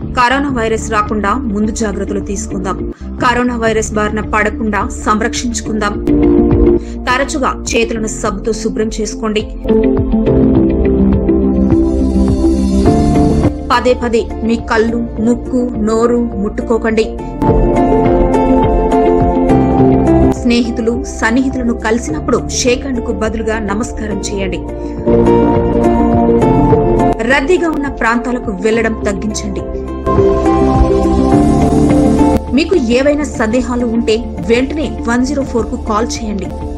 corona virus రాకుండా ముందు జాగ్రత్తలు తీసుకుందాం కరోనా వైరస్ బారిన పడకుండా సంరక్షించుకుందాం తరచుగా చేతులను సబ్బుతో శుభ్రం చేసుకోండి పదే పదే మీ కళ్ళు ముక్కు నోరు ముట్టుకోకండి స్నేహితులు సన్నిహితులను కలిసినప్పుడు షేక్ హ్యాండ్ కు బదులుగా నమస్కారం చేయండి రద్దీగా ఉన్న ప్రాంతాలకు వెళ్లడం తగ్గించండి మీకు ఏవైనా సందేహాలు ఉంటే వెంటనే వన్ జీరో ఫోర్ కు కాల్ చేయండి